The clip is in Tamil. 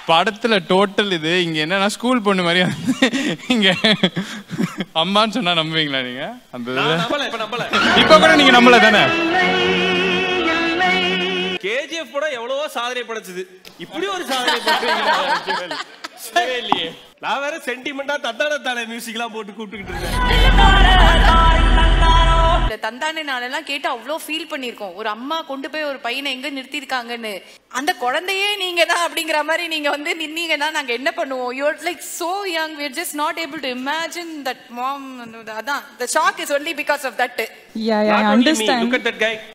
படத்துல டோட்டல் இது இங்க என்னன்னா ஸ்கூல் பொண்ணு மாதிரி வந்து இங்க அம்மான்னு சொன்னா நம்புவீங்களா நீங்க அந்த இதுல? நான் நம்பல இப்ப நம்பல இப்ப கூட நீங்க நம்பல தானே கேஜிஎஃப் படம் எவ்வளவோ சாதனை படைச்சது இப்படி ஒரு சாதனை பண்றீங்களா இல்லையே நான் வேற சென்டிமெண்டா தத்தான தானே மியூசிக்லாம் போட்டு கூப்பிட்டுக்கிட்டு இருக்கேன் இந்த தந்தானே நாளெல்லாம் கேட்டு அவ்வளோ ஃபீல் பண்ணியிருக்கோம் ஒரு அம்மா கொண்டு போய் ஒரு பையனை எங்க நிறுத்திருக்காங்கன்னு அந்த குழந்தையே நீங்க தான் அப்படிங்கிற மாதிரி நீங்க வந்து நின்னீங்கன்னா நாங்க என்ன பண்ணுவோம் you're like so young we're just not able to imagine that mom அதான் the shock is only because of that Yeah, yeah, I Not only me, understand. look at that guy